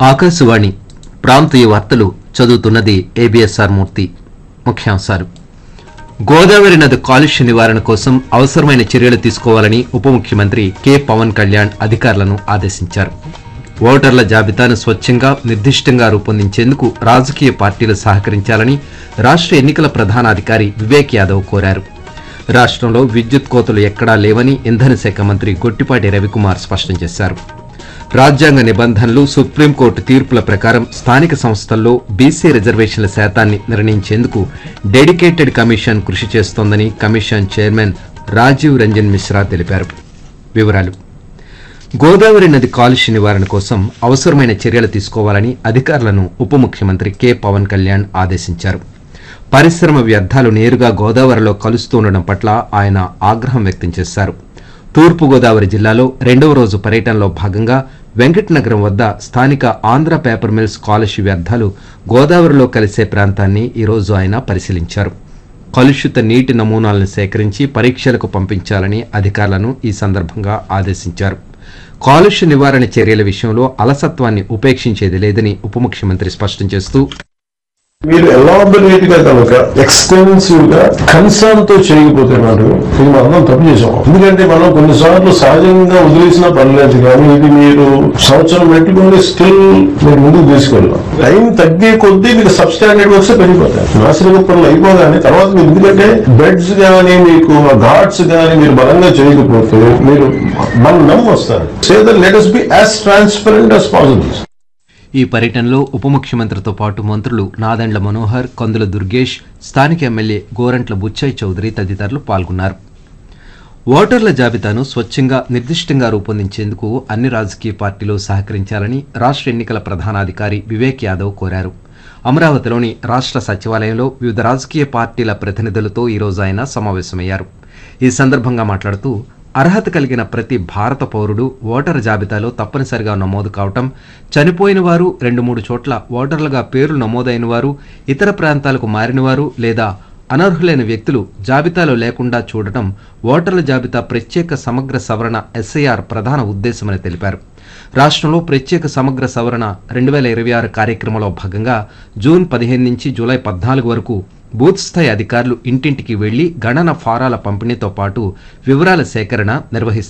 ఆకాశవాణి ప్రాంతీయ వార్తలు చదువుతున్నది ఏబిఎస్ఆర్ మూర్తి ముఖ్యాంశాలు గోదావరి నది కాలుష్య నివారణ కోసం అవసరమైన చర్యలు తీసుకోవాలని ఉప ముఖ్యమంత్రి కె పవన్ కళ్యాణ్ అధికారులను ఆదేశించారు ఓటర్ల జాబితాను స్వచ్ఛంగా నిర్దిష్టంగా రూపొందించేందుకు రాజకీయ పార్టీలు సహకరించాలని రాష్ట్ర ఎన్నికల ప్రధానాధికారి వివేక్ యాదవ్ కోరారు రాష్ట్రంలో విద్యుత్ కోతలు ఎక్కడా లేవని ఇంధన శాఖ మంత్రి గొట్టిపాటి రవికుమార్ స్పష్టం చేశారు రాజ్యాంగ నిబంధనలు సుప్రీంకోర్టు తీర్పుల ప్రకారం స్థానిక సంస్థల్లో బీసీ రిజర్వేషన్ల శాతాన్ని నిర్ణయించేందుకు డెడికేటెడ్ కమిషన్ కృషి చేస్తోందని కమిషన్ చైర్మన్ రాజీవ్ రంజన్ మిశ్రా తెలిపారు వివరాలు గోదావరి నది కాలుష్య నివారణ కోసం అవసరమైన చర్యలు తీసుకోవాలని అధికారులను ఉప ముఖ్యమంత్రి కె పవన్ కళ్యాణ్ ఆదేశించారు పరిశ్రమ వ్యర్థాలు నేరుగా గోదావరిలో కలుస్తుండడం పట్ల ఆయన ఆగ్రహం వ్యక్తం చేశారు తూర్పు గోదావరి జిల్లాలో రెండవ రోజు పర్యటనలో భాగంగా వెంకటనగరం వద్ద స్థానిక ఆంధ్ర పేపర్ మిల్స్ కాలుష్య వ్యర్థాలు గోదావరిలో కలిసే ప్రాంతాన్ని ఈరోజు ఆయన పరిశీలించారు కలుషిత నీటి నమూనాలను సేకరించి పరీక్షలకు పంపించాలని అధికారులను ఈ సందర్భంగా ఆదేశించారు కాలుష్య నివారణ చర్యల విషయంలో అలసత్వాన్ని ఉపేక్షించేది లేదని ఉప ముఖ్యమంత్రి స్పష్టం చేస్తూ మీరు ఎలాబరేట్ గా కనుక ఎక్స్టెన్సివ్ గా కన్సర్న్ తో చేయకపోతే నాడు ఇది మనం తప్పు చేసాం ఎందుకంటే మనం కొన్నిసార్లు సహజంగా వదిలేసిన పర్లేదు కానీ ఇది మీరు సంవత్సరం పెట్టుకుని స్టిల్ మీరు ముందుకు తీసుకెళ్ళాం టైం తగ్గే కొద్దీ మీకు సబ్స్టాండర్డ్ వర్క్స్ పెరిగిపోతాయి నాసిరక పనులు అయిపోగానే తర్వాత మీరు ఎందుకంటే బెడ్స్ కానీ మీకు ఘాట్స్ కానీ మీరు బలంగా చేయకపోతే మీరు మన నమ్ము వస్తారు say the let us be as transparent as possible ఈ పర్యటనలో ఉప ముఖ్యమంత్రితో పాటు మంత్రులు నాదెండ్ల మనోహర్ కందుల దుర్గేష్ స్థానిక ఎమ్మెల్యే గోరంట్ల బుచ్చయ్య చౌదరి తదితరులు పాల్గొన్నారు ఓటర్ల జాబితాను స్వచ్ఛంగా నిర్దిష్టంగా రూపొందించేందుకు అన్ని రాజకీయ పార్టీలు సహకరించాలని రాష్ట్ర ఎన్నికల ప్రధానాధికారి వివేక్ యాదవ్ కోరారు అమరావతిలోని రాష్ట్ర సచివాలయంలో వివిధ రాజకీయ పార్టీల ప్రతినిధులతో ఈరోజు ఆయన సమావేశమయ్యారు ఈ సందర్భంగా మాట్లాడుతూ అర్హత కలిగిన ప్రతి భారత పౌరుడు ఓటర్ జాబితాలో తప్పనిసరిగా నమోదు కావటం చనిపోయిన వారు రెండు మూడు చోట్ల ఓటర్లుగా పేర్లు నమోదైన వారు ఇతర ప్రాంతాలకు మారినవారు లేదా అనర్హులైన వ్యక్తులు జాబితాలో లేకుండా చూడటం ఓటర్ల జాబితా ప్రత్యేక సమగ్ర సవరణ ఎస్ఐఆర్ ప్రధాన ఉద్దేశమని తెలిపారు రాష్ట్రంలో ప్రత్యేక సమగ్ర సవరణ రెండు వేల ఇరవై ఆరు కార్యక్రమంలో భాగంగా జూన్ పదిహేను నుంచి జూలై పద్నాలుగు వరకు బూత్ స్థాయి అధికారులు ఇంటింటికి వెళ్లి గణన ఫారాల పంపిణీతో పాటు వివరాల సేకరణ నిర్వహిస్తారు